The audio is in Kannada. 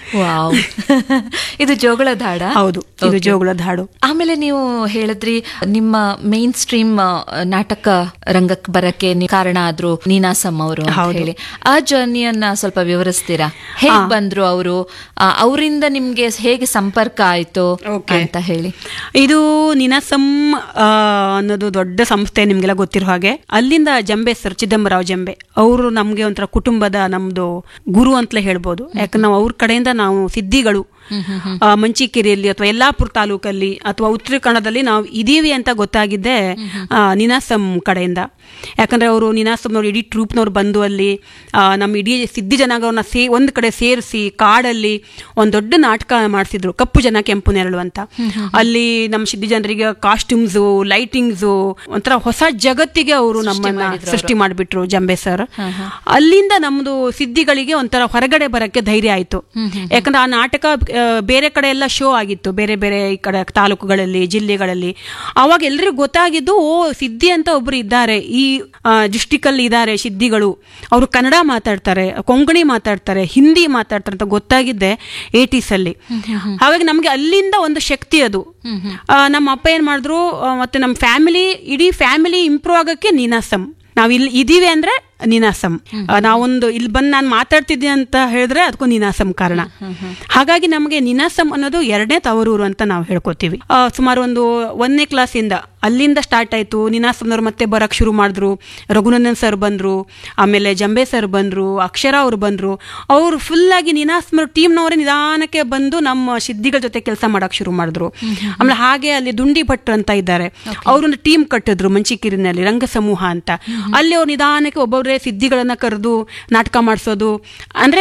ವಾವ್ ಇದು ಜೋಗಳದ ಹಾಡ ಹೌದು ಇದು ಜೋಗುಳದ ಹಾಡು ಆಮೇಲೆ ನೀವು ಹೇಳಿದ್ರಿ ನಿಮ್ಮ ಮೇನ್ ಸ್ಟ್ರೀಮ್ ನಾಟಕ ರಂಗಕ್ಕೆ ಬರಕ್ಕೆ ನೀವು ಕಾರಣ ಆದ್ರು ನೀನಾಸಮ್ ಅವರು ಅಂತ ಹೇಳಿ ಆ ಜರ್ನಿಯನ್ನ ಸ್ವಲ್ಪ ವಿವರಿಸ್ತೀರಾ ಹೇಗ್ ಬಂದ್ರು ಅವರು ಅವರಿಂದ ನಿಮ್ಗೆ ಹೇಗೆ ಸಂಪರ್ಕ ಆಯ್ತು ಅಂತ ಹೇಳಿ ಇದು ನಿನಾಸಂ ಆ, ಅನ್ನೋದು ದೊಡ್ಡ ಸಂಸ್ಥೆ ನಿಮ್ಗೆಲ್ಲ ಗೊತ್ತಿರೋ ಹಾಗೆ ಅಲ್ಲಿಂದ ಜಂಬೆ ಸರ್ ಚಿದಂಬರಾವ್ ಜಂಬೆ ಅವರು ನಮ್ಗೆ ಒಂಥರ ಕುಟುಂಬದ ನಮ್ದು ಗುರು ಅಂತಲೇ ಹೇಳ್ಬೋದು ಯಾಕಂದ್ರೆ ನಾವು ಅವ್ರ ಕಡೆಯಿಂದ ನಾವು ಸಿದ್ಧಿಗಳು ಆ, ಮಂಚಿಕೇರಿಯಲ್ಲಿ ಅಥವಾ ಯಲ್ಲಾಪುರ ತಾಲೂಕಲ್ಲಿ ಅಥವಾ ಉತ್ತರ ಕನ್ನಡದಲ್ಲಿ ನಾವು ಇದೀವಿ ಅಂತ ಗೊತ್ತಾಗಿದ್ದೆ ಆ, ನಿನಾಸಂ ಕಡೆಯಿಂದ ಯಾಕಂದ್ರೆ ಅವರು ನಿನಾಸಂನವ್ರು ಇಡೀ ಟ್ರೂಪ್ನವ್ರು ಬಂದು ಅಲ್ಲಿ ಆ, ನಮ್ಮ ಇಡೀ ಸಿದ್ಧಿ ಜನಾಂಗವನ್ನ ಸೇ ಒಂದು ಕಡೆ ಸೇರಿಸಿ ಕಾಡಲ್ಲಿ ಒಂದು ದೊಡ್ಡ ನಾಟಕ ಮಾಡಿಸಿದ್ರು ಕಪ್ಪು ಜನ ಕೆಂಪು ನೆರಳು ಅಂತ ಅಲ್ಲಿ ನಮ್ಮ ಸಿದ್ಧಿ ಜನರಿಗೆ ಕಾಸ್ಟ್ಯೂಮ್ಸು ಲೈಟಿಂಗ್ಸು ಒಂಥರ ಹೊಸ ಜಗತ್ತಿಗೆ ಅವರು ನಮ್ಮನ್ನ ಸೃಷ್ಟಿ ಮಾಡಿಬಿಟ್ರು ಜಂಬೆ ಸರ್ ಅಲ್ಲಿಂದ ನಮ್ದು ಸಿದ್ಧಿಗಳಿಗೆ ಒಂಥರ ಹೊರಗಡೆ ಬರಕ್ಕೆ ಧೈರ್ಯ ಆಯ್ತು ಯಾಕಂದ್ರೆ ಆ ನಾಟಕ ಆ, ಬೇರೆ ಕಡೆ ಎಲ್ಲ ಶೋ ಆಗಿತ್ತು ಬೇರೆ ಬೇರೆ ಈ ಕಡೆ ತಾಲೂಕುಗಳಲ್ಲಿ ಜಿಲ್ಲೆಗಳಲ್ಲಿ ಅವಾಗ ಎಲ್ರಿಗೂ ಗೊತ್ತಾಗಿದ್ದು ಓ ಸಿದ್ಧಿ ಅಂತ ಒಬ್ರು ಇದ್ದಾರೆ ಈ ಡಿಸ್ಟಿಕ್ ಅಲ್ಲಿ ಇದ್ದಾರೆ ಸಿದ್ಧಿಗಳು ಅವರು ಕನ್ನಡ ಮಾತಾಡ್ತಾರೆ ಕೊಂಕಣಿ ಮಾತಾಡ್ತಾರೆ ಹಿಂದಿ ಮಾತಾಡ್ತಾರೆ ಅಂತ ಗೊತ್ತಾಗಿದ್ದೆ ಏಟೀಸ್ ಅಲ್ಲಿ ಹಾಗಾಗಿ ನಮ್ಗೆ ಅಲ್ಲಿಂದ ಒಂದು ಶಕ್ತಿ ಅದು ಆ, ನಮ್ಮ ಅಪ್ಪ ಏನ್ ಮಾಡಿದ್ರು ಆ, ಮತ್ತೆ ನಮ್ಮ ಫ್ಯಾಮಿಲಿ ಇಡೀ ಫ್ಯಾಮಿಲಿ ಇಂಪ್ರೂವ್ ಆಗಕ್ಕೆ ನೀನಾಸಂ ನಾವ್ ಇಲ್ಲಿ ಇದೀವಿ ಅಂದ್ರೆ ನೀನಾಸಂ ಆ, ನಾವೊಂದು ಇಲ್ಲಿ ಬಂದು ನಾನು ಮಾತಾಡ್ತಿದ್ದೆ ಅಂತ ಹೇಳಿದ್ರೆ ಅದಕ್ಕೂ ನೀನಾಸಂ ಕಾರಣ ಹಾಗಾಗಿ ನಮಗೆ ನೀನಾಸಂ ಅನ್ನೋದು ಎರಡನೇ ತವರೂರು ಅಂತ ನಾವು ಹೇಳ್ಕೊತೀವಿ ಆ, ಸುಮಾರು ಒಂದು ಒಂದನೇ ಕ್ಲಾಸಿಂದ ಅಲ್ಲಿಂದ ಸ್ಟಾರ್ಟ್ ಆಯ್ತು ನೀನಾಸಂನವ್ರು ಮತ್ತೆ ಬರಕ್ ಶುರು ಮಾಡಿದ್ರು ರಘುನಂದನ್ ಸರ್ ಬಂದ್ರು ಆಮೇಲೆ ಜಂಬೆ ಸರ್ ಬಂದ್ರು ಅಕ್ಷರ ಅವ್ರು ಬಂದ್ರು ಅವರು ಫುಲ್ ಆಗಿ ನೀನಾಸಂ ಟೀಮ್ನವರೇ ನಿಧಾನಕ್ಕೆ ಬಂದು ನಮ್ಮ ಸಿದ್ಧಿಗಳ ಜೊತೆ ಕೆಲಸ ಮಾಡಕ್ ಶುರು ಮಾಡಿದ್ರು ಆಮೇಲೆ ಹಾಗೆ ಅಲ್ಲಿ ದುಂಡಿ ಭಟ್ರು ಅಂತ ಇದ್ದಾರೆ ಅವರೊಂದು ಟೀಮ್ ಕಟ್ಟಿದ್ರು ಮಂಚಿಕೇರಿನಲ್ಲಿ ರಂಗ ಸಮೂಹ ಅಂತ ಅಲ್ಲಿ ಅವ್ರು ನಿಧಾನಕ್ಕೆ ಒಬ್ಬೊಬ್ಬರೇ ಸಿದ್ಧಿಗಳನ್ನ ಕರೆದು ನಾಟಕ ಮಾಡಿಸೋದು ಅಂದ್ರೆ